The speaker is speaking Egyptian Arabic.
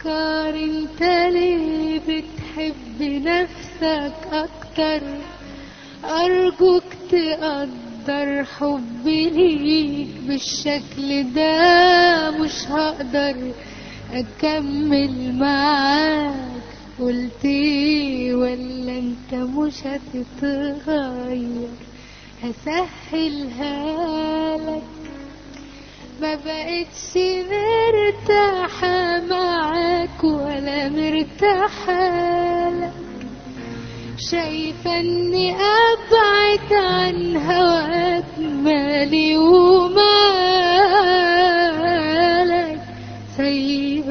بفكر انت ليه بتحب نفسك اكتر ارجوك تقدر حبي ليك بالشكل ده مش هقدر اكمل معاك قلت ايه ولا انت مش هتتغير هسهلها لك ما بقتش مرتاحة معاك ولا مرتاحة لك شايفة اني ابعد عن هواك مالي ومالك سيء